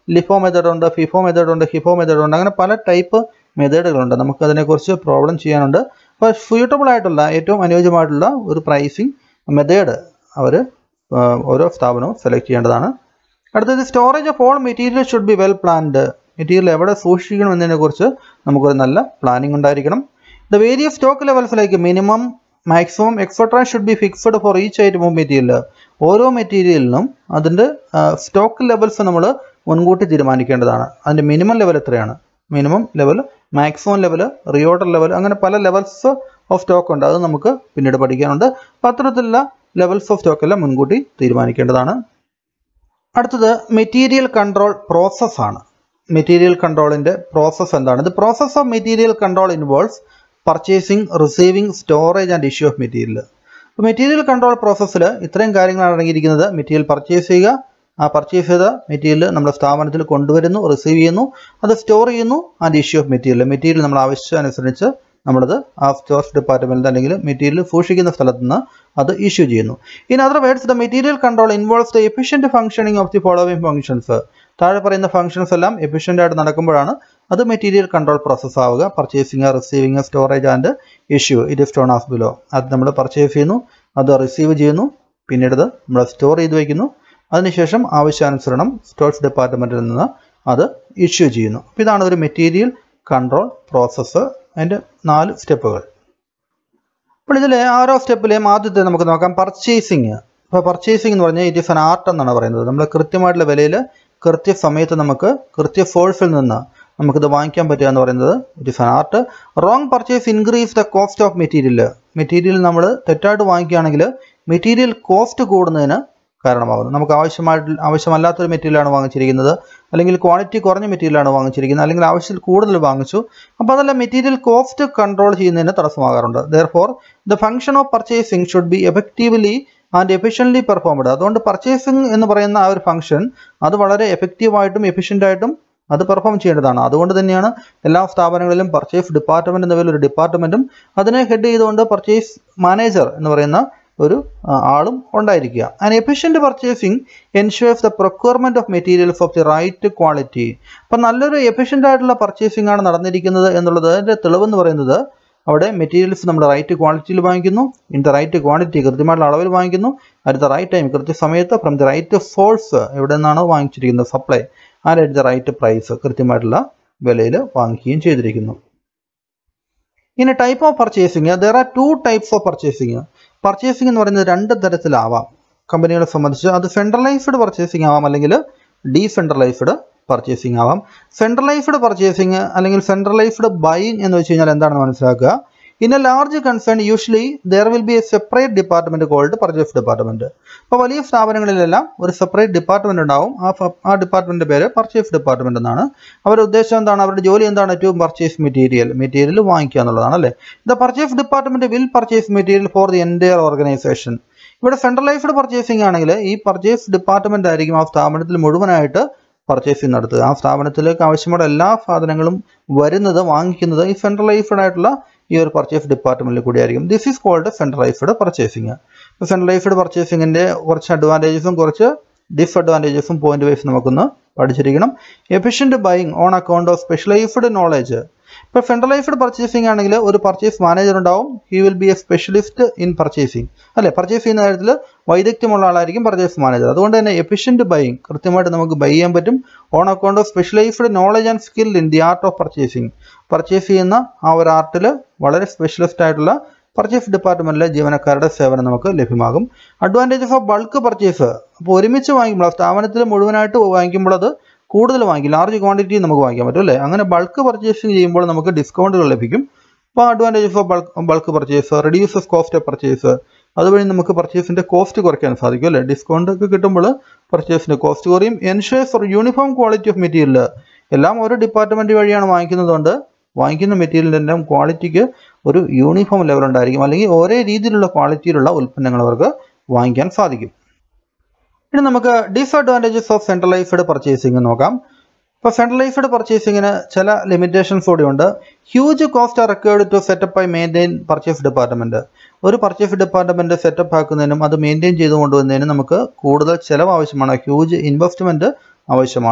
[SPEAKER 1] ലിഫോ മെത്തേഡ് ഉണ്ട് ഫിഫോ മെത്തേഡ് ഉണ്ട് ഹിഫോ മെത്തേഡ് ഉണ്ട് അങ്ങനെ പല ടൈപ്പ് മെത്തേഡുകളുണ്ട് നമുക്ക് അതിനെക്കുറിച്ച് പ്രോബ്ലം ചെയ്യാനുണ്ട് അപ്പോൾ സ്യൂട്ടബിൾ ആയിട്ടുള്ള ഏറ്റവും അനുയോജ്യമായിട്ടുള്ള ഒരു പ്രൈസിങ് മെത്തേഡ് അവർ ഓരോ സ്ഥാപനവും സെലക്ട് ചെയ്യേണ്ടതാണ് അടുത്തത് storage of all material should be well planned material എവിടെ സൂക്ഷിക്കണം എന്നതിനെക്കുറിച്ച് നമുക്കൊരു നല്ല പ്ലാനിംഗ് ഉണ്ടായിരിക്കണം the various stock levels like minimum maximum etcetera should be fixed for each item of material ഓരോ മെറ്റീരിയലിനും അതിൻ്റെ സ്റ്റോക്ക് ലെവൽസ് നമ്മൾ മുൻകൂട്ടി തീരുമാനിക്കേണ്ടതാണ് അതിൻ്റെ മിനിമം ലെവൽ എത്രയാണ് minimum level maximum level reorder level അങ്ങനെ പല ലെവൽസ് ഓഫ് സ്റ്റോക്ക് ഉണ്ട് അത് നമുക്ക് പിന്നീട് പഠിക്കാനുണ്ട് അപ്പം അത്തരത്തിലുള്ള ലെവൽസ് ഓഫ് സ്റ്റോക്ക് എല്ലാം മുൻകൂട്ടി തീരുമാനിക്കേണ്ടതാണ് അടുത്തത് മെറ്റീരിയൽ കൺട്രോൾ പ്രോസസ്സാണ് മെറ്റീരിയൽ കൺട്രോളിൻ്റെ പ്രോസസ്സ് എന്താണ് ഇത് process of material control involves purchasing receiving storage and issue of material അപ്പോൾ മെറ്റീരിയൽ കൺട്രോൾ പ്രോസസ്സിൽ ഇത്രയും കാര്യങ്ങളാണ് അടങ്ങിയിരിക്കുന്നത് മെറ്റീരിയൽ പർച്ചേസ് ചെയ്യുക ആ പർച്ചേസ് ചെയ്ത മെറ്റീരിയൽ നമ്മുടെ സ്ഥാപനത്തിൽ കൊണ്ടുവരുന്നു റിസീവ് ചെയ്യുന്നു അത് സ്റ്റോർ ചെയ്യുന്നു and issue of material material നമ്മൾ ആവശ്യമനുസരിച്ച് നമ്മളത് ആ സ്റ്റോർസ് ഡിപ്പാർട്ട്മെൻറ്റിൽ അല്ലെങ്കിൽ മെറ്റീരിയൽ സൂക്ഷിക്കുന്ന സ്ഥലത്ത് നിന്ന് അത് ഇഷ്യൂ ചെയ്യുന്നു in other words the material control involves the efficient functioning of the following functions താഴെ പറയുന്ന ഫംഗ്ഷൻസ് എല്ലാം എഫിഷ്യൻ്റ് ആയിട്ട് നടക്കുമ്പോഴാണ് അത് മെറ്റീരിയൽ കൺട്രോൾ പ്രോസസ്സ് ആവുക purchasing receiving storage and issue it is shown as below അത് നമ്മൾ പർച്ചേസ് ചെയ്യുന്നു അത് റിസീവ് ചെയ്യുന്നു പിന്നീട് അത് നമ്മൾ സ്റ്റോർ ചെയ്ത് വയ്ക്കുന്നു അതിനുശേഷം ആവശ്യാനുസരണം സ്റ്റോർസ് ഡിപ്പാർട്ട്മെൻറ്റിൽ നിന്ന് അത് ഇഷ്യൂ ചെയ്യുന്നു അപ്പോൾ ഇതാണ് ഒരു മെറ്റീരിയൽ കൺട്രോൾ പ്രോസസ്സ് അതിൻ്റെ നാല് സ്റ്റെപ്പുകൾ അപ്പോൾ ഇതിലെ ഓരോ സ്റ്റെപ്പിലെയും ആദ്യത്തെ നമുക്ക് നോക്കാം പർച്ചേസിങ് ഇപ്പോൾ പർച്ചേസിംഗ് എന്ന് പറഞ്ഞാൽ ഇറ്റ് ഇസ് എൻ ആർട്ട് എന്നാണ് പറയുന്നത് നമ്മൾ കൃത്യമായിട്ടുള്ള വിലയിൽ കൃത്യസമയത്ത് നമുക്ക് കൃത്യ ഫോഴ്സിൽ നിന്ന് നമുക്കിത് വാങ്ങിക്കാൻ പറ്റുക എന്ന് പറയുന്നത് it is an art wrong purchase increase the cost of material material നമ്മൾ തെറ്റായിട്ട് വാങ്ങിക്കുകയാണെങ്കിൽ മെറ്റീരിയൽ കോസ്റ്റ് കൂടുന്നതിന് കാരണമാകുന്നു നമുക്ക് ആവശ്യമായിട്ട് ആവശ്യമല്ലാത്തൊരു മെറ്റീരിയലാണ് വാങ്ങിച്ചിരിക്കുന്നത് അല്ലെങ്കിൽ ക്വാളിറ്റി കുറഞ്ഞ മെറ്റീരിയലാണ് വാങ്ങിച്ചിരിക്കുന്നത് അല്ലെങ്കിൽ ആവശ്യത്തിൽ കൂടുതൽ വാങ്ങിച്ചു അപ്പോൾ അതെല്ലാം മെറ്റീരിയൽ കോസ്റ്റ് കൺട്രോൾ ചെയ്യുന്നതിന് തടസ്സമാകാറുണ്ട് there for the function of purchasing should be effectively and efficiently performed അതുകൊണ്ട് പർച്ചേസിംഗ് എന്ന് പറയുന്ന ആ ഒരു ഫംഗ്ഷൻ അത് വളരെ എഫക്റ്റീവായിട്ടും എഫിഷ്യൻ്റായിട്ടും അത് പെർഫോം ചെയ്യേണ്ടതാണ് അതുകൊണ്ട് തന്നെയാണ് എല്ലാ സ്ഥാപനങ്ങളിലും പർച്ചേസ് ഡിപ്പാർട്ട്മെന്റ് എന്ന ഒരു ഡിപ്പാർട്ട്മെന്റും അതിനെ ഹെഡ് ചെയ്തുകൊണ്ട് പർച്ചേസ് മാനേജർ എന്ന് പറയുന്ന ഒരു ആ, ആളും ഉണ്ടായിരിക്കുക and efficient purchasing ensures the procurement of materials of the right quality അപ്പം നല്ലൊരു എഫിഷ്യൻ്റ് ആയിട്ടുള്ള പർച്ചേസിംഗ് ആണ് നടന്നിരിക്കുന്നത് എന്നുള്ളത് അതിൻ്റെ തെളിവെന്ന് പറയുന്നത് അവിടെ മെറ്റീരിയൽസ് നമ്മൾ റൈറ്റ് ക്വാളിറ്റിയിൽ വാങ്ങിക്കുന്നു ഇൻ ദ റൈറ്റ് ക്വാണ്ടിറ്റി കൃത്യമായിട്ടുള്ള അളവിൽ വാങ്ങിക്കുന്നു അറ്റ് ദ റൈറ്റ് ടൈം കൃത്യസമയത്ത് ഫ്രം ദി റൈറ്റ് സോഴ്സ് എവിടെ നിന്നാണോ വാങ്ങിച്ചിരിക്കുന്നത് supply and at the right price കൃത്യമായിട്ടുള്ള വിലയിൽ വാങ്ങിക്കുകയും ചെയ്തിരിക്കുന്നു ഇനി type of purchasing there are two types of purchasing purchasing എന്ന് പറയുന്നത് രണ്ട് തരത്തിലാവാം കമ്പനികളെ സംബന്ധിച്ച് അത് സെൻട്രലൈസ്ഡ് പർച്ചേസിംഗ് ആവാം അല്ലെങ്കിൽ ഡീസെൻട്രലൈസ്ഡ് പർച്ചേസിംഗ് ആവാം സെൻട്രലൈസ്ഡ് പർച്ചേസിംഗ് അല്ലെങ്കിൽ സെൻട്രലൈസ്ഡ് ബൈയിങ് എന്ന് വെച്ച് കഴിഞ്ഞാൽ എന്താണെന്ന് മനസ്സിലാക്കുക in a large concern usually there will be a separate department called purchase department അപ്പോൾ വലിയ സ്ഥാപനങ്ങളിലെല്ലാം ഒരു സെപ്പറേറ്റ് ഡിപ്പാർട്ട്മെന്റ് ഉണ്ടാവും ആ ഫ- ആ ഡിപ്പാർട്ട്മെന്റിന്റെ പേര് പർച്ചേസ് ഡിപ്പാർട്ട്മെന്റ് എന്നാണ് അവരുടെ ഉദ്ദേശം എന്താണ് അവരുടെ ജോലി എന്താണ് ടു പർച്ചേസ് മെറ്റീരിയൽ മെറ്റീരിയൽ വാങ്ങിക്കുക എന്നുള്ളതാണ് അല്ലേ the purchase department will purchase material for the entire organisation ഇവിടെ സെൻട്രലൈസ്ഡ് പർച്ചേസിംഗ് ആണെങ്കിൽ ഈ പർച്ചേസ് ഡിപ്പാർട്ട്മെന്റ് ആയിരിക്കും ആ സ്ഥാപനത്തിൽ മുഴുവനായിട്ട് പർച്ചേസിംഗ് നടത്തുക ആ സ്ഥാപനത്തിലേക്ക് ആവശ്യമുള്ള എല്ലാ സാധനങ്ങളും വരുന്നത് വാങ്ങിക്കുന്നത് ഈ സെൻട്രലൈസ്ഡ് ആയിട്ടുള്ള ഈ ഒരു പർച്ചേസ് ഡിപ്പാർട്ട്മെന്റിൽ കൂടിയായിരിക്കും this is called centralised purchasing centralised പർച്ചേസിംഗിന്റെ കുറച്ച് അഡ്വാൻറ്റേജസും കുറച്ച് ഡിസ്അഡ്വാൻറ്റേജസും പോയിന്റ് വൈസ് നമുക്കൊന്ന് പഠിച്ചിരിക്കണം efficient buying on account of specialised knowledge ഇപ്പോൾ സെൻട്രലൈസ്ഡ് പർച്ചേസിംഗ് ആണെങ്കിൽ ഒരു പർച്ചേസ് മാനേജർ ഉണ്ടാവും he will be a specialist in purchasing അല്ലെ പർച്ചേസ് ചെയ്യുന്ന കാര്യത്തിൽ വൈദഗ്ധ്യമുള്ള ആളായിരിക്കും പർച്ചേസ് മാനേജർ അതുകൊണ്ട് തന്നെ എഫിഷ്യന്റ് ബൈങ് കൃത്യമായിട്ട് നമുക്ക് ബൈ ചെയ്യാൻ പറ്റും on account of specialised knowledge and skill in the art of purchasing purchase ചെയ്യുന്ന ആ ഒരു ആർട്ടിൽ വളരെ സ്പെഷ്യലിസ്റ്റ് ആയിട്ടുള്ള പർച്ചേസ് ഡിപ്പാർട്ട്മെന്റിലെ ജീവനക്കാരുടെ സേവനം നമുക്ക് ലഭ്യമാകും അഡ്വാൻറ്റേജസ് ഓഫ് ബൾക്ക് പർച്ചേസ് അപ്പോൾ ഒരുമിച്ച് വാങ്ങിക്കുമ്പോൾ ആ സ്ഥാപനത്തിൽ മുഴുവനായിട്ട് വാങ്ങിക്കുമ്പോൾ അത് കൂടുതൽ വാങ്ങിക്കും ലാർജ് ക്വാണ്ടിറ്റി നമുക്ക് വാങ്ങിക്കാൻ പറ്റും അല്ലേ അങ്ങനെ ബൾക്ക് പർച്ചേസിങ് ചെയ്യുമ്പോൾ നമുക്ക് ഡിസ്കൗണ്ടുകൾ ലഭിക്കും അപ്പോൾ advantages of bulk bulk purchase reduces cost of purchase അതുവഴി നമുക്ക് പർച്ചേസിന്റെ കോസ്റ്റ് കുറയ്ക്കാൻ സാധിക്കും അല്ലേ ഡിസ്കൗണ്ട് ഒക്കെ കിട്ടുമ്പോൾ പർച്ചേസിന്റെ കോസ്റ്റ് കുറയും ensures for uniform quality of material എല്ലാം ഓരോ ഡിപ്പാർട്ട്മെന്റ് വഴിയാണ് വാങ്ങിക്കുന്നതുകൊണ്ട് വാങ്ങിക്കുന്ന മെറ്റീരിയലിൻ്റെ ക്വാളിറ്റിക്ക് ഒരു യൂണിഫോം ലെവൽ ഉണ്ടായിരിക്കും അല്ലെങ്കിൽ ഒരേ രീതിയിലുള്ള ക്വാളിറ്റിയിലുള്ള ഉൽപ്പന്നങ്ങൾ അവർക്ക് വാങ്ങിക്കാൻ സാധിക്കും ഇനി നമുക്ക് ഡിസഡ്വാൻറ്റേജസ് ഓഫ് സെൻട്രലൈസ്ഡ് പർച്ചേസിംഗ് നോക്കാം ഇപ്പോൾ സെൻട്രലൈസ്ഡ് പർച്ചേസിങ്ങിന് ചില ലിമിറ്റേഷൻസ് കൂടിയുണ്ട് huge cost are required to set up ആയി മെയിൻറ്റെയിൻ പർച്ചേസ് ഡിപ്പാർട്ട്മെന്റ് ഒരു പർച്ചേസ് ഡിപ്പാർട്ട്മെന്റ് സെറ്റപ്പ് ആക്കുന്നതിനും അത് മെയിൻറ്റെയിൻ ചെയ്തു കൊണ്ടുവന്നതിനും നമുക്ക് കൂടുതൽ ചിലവ് ആവശ്യമാണ് ഹ്യൂജ് ഇൻവെസ്റ്റ്മെന്റ് ആവശ്യമാണ്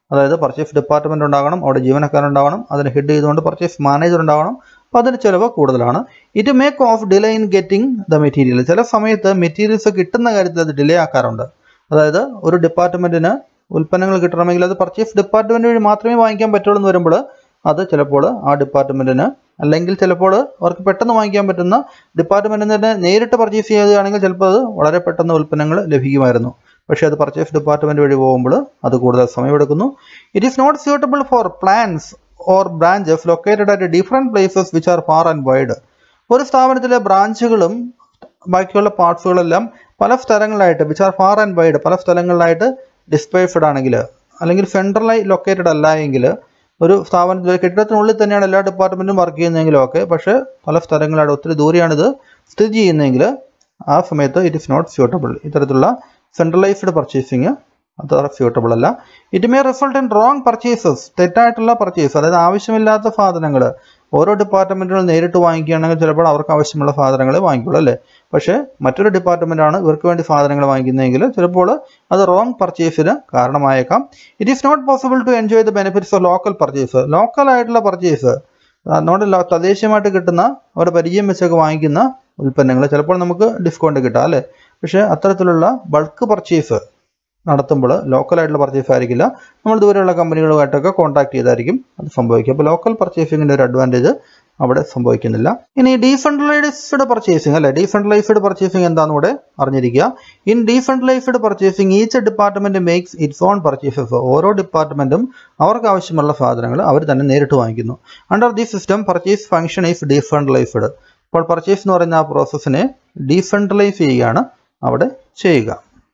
[SPEAKER 1] അതായത് പർച്ചേസ് ഡിപ്പാർട്ട്മെന്റ് ഉണ്ടാകണം അവിടെ ജീവനക്കാരുണ്ടാവണം അതിന് ഹെഡ് ചെയ്തുകൊണ്ട് പർച്ചേസ് മാനേജർ ഉണ്ടാവണം അപ്പോൾ അതിന് ചിലവ് കൂടുതലാണ് it make of delay in getting the material ചില സമയത്ത് മെറ്റീരിയൽസ് കിട്ടുന്ന കാര്യത്തിൽ അത് ഡിലേ ആക്കാറുണ്ട് അതായത് ഒരു ഡിപ്പാർട്ട്മെന്റിന് ഉൽപ്പന്നങ്ങൾ കിട്ടണമെങ്കിൽ അത് പർച്ചേസ് ഡിപ്പാർട്ട്മെന്റ് വഴി മാത്രമേ വാങ്ങിക്കാൻ പറ്റുള്ളൂ എന്ന് വരുമ്പോൾ അത് ചിലപ്പോൾ ആ ഡിപ്പാർട്ട്മെന്റിന് അല്ലെങ്കിൽ ചിലപ്പോൾ അവർക്ക് പെട്ടെന്ന് വാങ്ങിക്കാൻ പറ്റുന്ന ഡിപ്പാർട്ട്മെന്റിൽ തന്നെ നേരിട്ട് പർച്ചേസ് ചെയ്യുകയാണെങ്കിൽ ചിലപ്പോൾ അത് വളരെ പെട്ടെന്ന് ഉൽപ്പന്നങ്ങൾ ലഭിക്കുമായിരുന്നു പക്ഷേ അത് പർച്ചേസ് ഡിപ്പാർട്ട്മെന്റ് വഴി പോകുമ്പോൾ അത് കൂടുതൽ സമയമെടുക്കുന്നു it is not suitable for plans or branches located at different places which are far and wide ഒരു സ്ഥാപനത്തിലെ ബ്രാഞ്ചുകളും ബാക്കിയുള്ള പാർട്സുകളെല്ലാം പല സ്ഥലങ്ങളിലായിട്ട് which are far and wide പല സ്ഥലങ്ങളിലായിട്ട് ഡിസ്പേഴ്സ്ഡ് ആണെങ്കിൽ അല്ലെങ്കിൽ സെൻട്രലായി ലൊക്കേറ്റഡ് അല്ല എങ്കിൽ ഒരു സ്ഥാപനത്തിൽ ഒരു കെട്ടിടത്തിനുള്ളിൽ തന്നെയാണ് എല്ലാ ഡിപ്പാർട്ട്മെൻറ്റും വർക്ക് ചെയ്യുന്നതെങ്കിലും ഒക്കെ പക്ഷേ പല സ്ഥലങ്ങളിലായിട്ട് ഒത്തിരി ദൂരെയാണിത് സ്ഥിതി ചെയ്യുന്നതെങ്കിൽ ആ സമയത്ത് ഇറ്റ് ഇസ് നോട്ട് സ്യൂട്ടബിൾ ഇത്തരത്തിലുള്ള സെൻട്രലൈസ്ഡ് പർച്ചേസിങ് അത്ര സ്യൂട്ടബിൾ അല്ല it may result in wrong purchases തെറ്റായിട്ടുള്ള പർച്ചേസ് അതായത് ആവശ്യമില്ലാത്ത സാധനങ്ങൾ ഓരോ ഡിപ്പാർട്ട്മെന്റുകൾ നേരിട്ട് വാങ്ങിക്കുകയാണെങ്കിൽ ചിലപ്പോൾ അവർക്ക് ആവശ്യമുള്ള സാധനങ്ങൾ വാങ്ങിക്കുള്ളൂ അല്ലേ പക്ഷേ മറ്റൊരു ഡിപ്പാർട്ട്മെന്റാണ് ഇവർക്ക് വേണ്ടി സാധനങ്ങൾ വാങ്ങിക്കുന്നതെങ്കിൽ ചിലപ്പോൾ അത് റോങ് പർച്ചേസിന് കാരണമായേക്കാം it is not possible to enjoy the benefits of local purchase local ആയിട്ടുള്ള പർച്ചേസ് നമ്മുടെ ലോ- തദ്ദേശീയമായിട്ട് കിട്ടുന്ന അവരുടെ പരിചയം വെച്ചൊക്കെ വാങ്ങിക്കുന്ന ഉൽപ്പന്നങ്ങൾ ചിലപ്പോൾ നമുക്ക് ഡിസ്കൗണ്ട് കിട്ടാം അല്ലേ പക്ഷേ അത്തരത്തിലുള്ള ബൾക്ക് പർച്ചേസ് നടത്തുമ്പോൾ ലോക്കലായിട്ടുള്ള പർച്ചേസ് ആയിരിക്കില്ല നമ്മൾ ദൂരെയുള്ള കമ്പനികളുമായിട്ടൊക്കെ കോൺടാക്ട് ചെയ്തായിരിക്കും അത് സംഭവിക്കുക അപ്പോൾ ലോക്കൽ പർച്ചേസിങ്ങിൻ്റെ ഒരു അഡ്വാൻറ്റേജ് അവിടെ സംഭവിക്കുന്നില്ല ഇനി ഡീസെൻട്രലൈസ്ഡ് പർച്ചേസിംഗ് അല്ലെ ഡീസെൻട്രലൈസ്ഡ് പർച്ചേസിംഗ് എന്താണെന്ന് കൂടെ അറിഞ്ഞിരിക്കുക in decentralised purchasing each department makes its own purchases ഓരോ ഡിപ്പാർട്ട്മെന്റും അവർക്ക് ആവശ്യമുള്ള സാധനങ്ങൾ അവർ തന്നെ നേരിട്ട് വാങ്ങിക്കുന്നു under the system purchase function is decentralised അപ്പോൾ പർച്ചേസ് എന്ന് പറയുന്ന ആ പ്രോസസ്സിനെ ഡീസെൻട്രലൈസ് ചെയ്യുകയാണ് അവിടെ ചെയ്യുക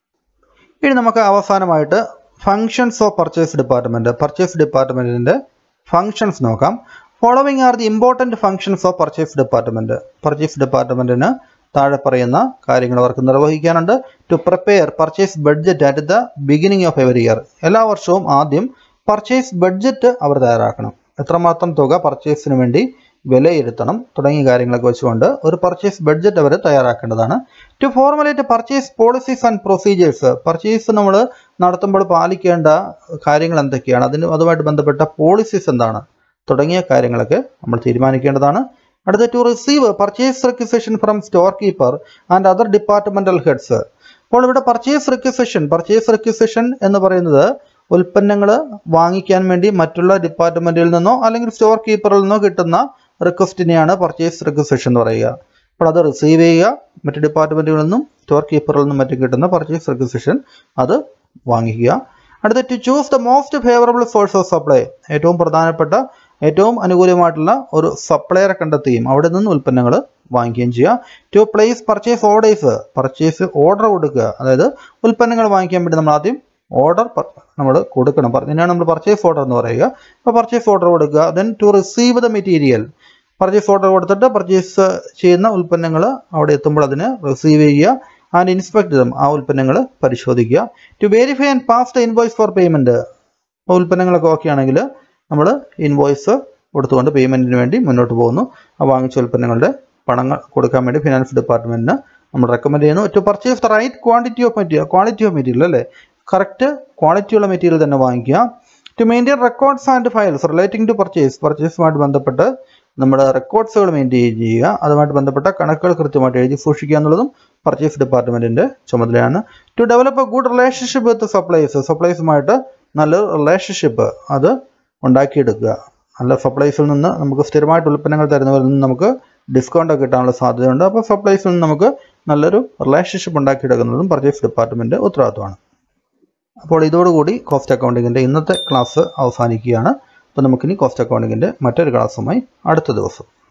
[SPEAKER 1] ഇനി നമുക്ക് അവസാനമായിട്ട് functions of purchase department purchase ഡിപ്പാർട്ട്മെന്റിന്റെ ഫങ്ഷൻസ് നോക്കാം following are the important functions of purchase department purchase ഡിപ്പാർട്ട്മെന്റിന് താഴെ പറയുന്ന കാര്യങ്ങൾ അവർക്ക് നിർവഹിക്കാനുണ്ട് to prepare purchase budget at the beginning of every year എല്ലാ വർഷവും ആദ്യം പർച്ചേസ് ബഡ്ജറ്റ് അവർ തയ്യാറാക്കണം എത്രമാത്രം തുക പർച്ചേസിന് വേണ്ടി വിലയിരുത്തണം തുടങ്ങിയ കാര്യങ്ങളൊക്കെ വെച്ചുകൊണ്ട് ഒരു പർച്ചേസ് ബഡ്ജറ്റ് അവർ തയ്യാറാക്കേണ്ടതാണ് to formulate purchase policies and procedures purchase നമ്മൾ നടത്തുമ്പോൾ പാലിക്കേണ്ട കാര്യങ്ങൾ എന്തൊക്കെയാണ് അതിന് അതുമായിട്ട് ബന്ധപ്പെട്ട പോളിസീസ് എന്താണ് തുടങ്ങിയ കാര്യങ്ങളൊക്കെ നമ്മൾ തീരുമാനിക്കേണ്ടതാണ് അടുത്ത to receive purchase requisition from store keeper and other departmental heads അപ്പോൾ ഇവിടെ പർച്ചേസ് റിക്വസിഷൻ പർച്ചേസ് റിക്വസിഷൻ എന്ന് പറയുന്നത് ഉൽപ്പന്നങ്ങൾ വാങ്ങിക്കാൻ വേണ്ടി മറ്റുള്ള ഡിപ്പാർട്ട്മെന്റിൽ നിന്നോ അല്ലെങ്കിൽ സ്റ്റോർ കീപ്പറിൽ നിന്നോ കിട്ടുന്ന റിക്വസ്റ്റിനെയാണ് പർച്ചേസ് റിക്വസിഷൻ എന്ന് പറയുക അപ്പോൾ അത് റിസീവ് ചെയ്യുക മറ്റ് ഡിപ്പാർട്ട്മെന്റുകളിൽ നിന്നും സ്റ്റോർ കീപ്പറിൽ നിന്നും മറ്റും കിട്ടുന്ന പർച്ചേസ് റിക്വസിഷൻ അത് വാങ്ങിക്കുക അടുത്ത to choose the most favourable source of supply ഏറ്റവും പ്രധാനപ്പെട്ട ഏറ്റവും അനുകൂലമായിട്ടുള്ള ഒരു സപ്ലയറെ കണ്ടെത്തുകയും അവിടെ നിന്ന് ഉൽപ്പന്നങ്ങൾ വാങ്ങിക്കുകയും ചെയ്യുക to place purchase orders purchase order കൊടുക്കുക അതായത് ഉൽപ്പന്നങ്ങൾ വാങ്ങിക്കാൻ വേണ്ടി നമ്മൾ ആദ്യം ഓർഡർ നമ്മൾ കൊടുക്കണം പറ- ഇതിനാണ് നമ്മൾ പർച്ചേസ് ഓർഡർ എന്ന് പറയുക അപ്പോൾ പർച്ചേസ് ഓർഡർ കൊടുക്കുക then to receive the material purchase order കൊടുത്തിട്ട് പർച്ചേസ് ചെയ്യുന്ന ഉൽപ്പന്നങ്ങൾ അവിടെ എത്തുമ്പോൾ അതിനെ റിസീവ് ചെയ്യുക ആൻഡ് ഇൻസ്പെക്ട് ചെയ്തും ആ ഉൽപ്പന്നങ്ങൾ പരിശോധിക്കുക to verify and pass the invoice for payment അപ്പോൾ ഉൽപ്പന്നങ്ങളൊക്കെ ഓക്കെ ആണെങ്കിൽ നമ്മൾ ഇൻവോയ്സ് കൊടുത്തുകൊണ്ട് പേയ്മെൻറ്റിന് വേണ്ടി മുന്നോട്ട് പോകുന്നു ആ വാങ്ങിച്ച ഉൽപ്പന്നങ്ങളുടെ പണങ്ങൾ കൊടുക്കാൻ വേണ്ടി ഫിനാൻസ് ഡിപ്പാർട്ട്മെൻറ്റിന് നമ്മൾ റെക്കമെൻഡ് ചെയ്യുന്നു to purchase the right quantity of material quality of material അല്ലേ കറക്റ്റ് ക്വാളിറ്റിയുള്ള മെറ്റീരിയൽ തന്നെ വാങ്ങിക്കുക to maintain records and files relating to purchase പർച്ചേസുമായിട്ട് ബന്ധപ്പെട്ട് നമ്മുടെ റെക്കോർഡ്സുകൾ മെയിൻറ്റെയിൻ ചെയ്യുക അതുമായിട്ട് ബന്ധപ്പെട്ട കണക്കുകൾ കൃത്യമായിട്ട് എഴുതി സൂക്ഷിക്കുക എന്നുള്ളതും പർച്ചേസ് ഡിപ്പാർട്ട്മെൻറ്റിൻ്റെ ചുമതലയാണ് to develop a good relationship with supplies സപ്ലൈസുമായിട്ട് നല്ലൊരു റിലേഷൻഷിപ്പ് അത് ഉണ്ടാക്കിയെടുക്കുക നല്ല സപ്ലൈസിൽ നിന്ന് നമുക്ക് സ്ഥിരമായിട്ട് ഉൽപ്പന്നങ്ങൾ തരുന്നവരിൽ നിന്ന് നമുക്ക് ഡിസ്കൗണ്ട് ഒക്കെ കിട്ടാനുള്ള സാധ്യതയുണ്ട് അപ്പോൾ സപ്ലൈസിൽ നിന്ന് നമുക്ക് നല്ലൊരു റിലേഷൻഷിപ്പ് ഉണ്ടാക്കിയെടുക്കുന്നതും പർച്ചേസ് ഡിപ്പാർട്ട്മെൻറ്റ് ഉത്തരവാദിത്തമാണ് അപ്പോൾ ഇതോടുകൂടി കോസ്റ്റ് അക്കൗണ്ടിങ്ങിൻ്റെ ഇന്നത്തെ ക്ലാസ് അവസാനിക്കുകയാണ് അപ്പോൾ നമുക്കിനി കോസ്റ്റ് അക്കൗണ്ടിങ്ങിൻ്റെ മറ്റൊരു ക്ലാസ്സുമായി അടുത്ത ദിവസം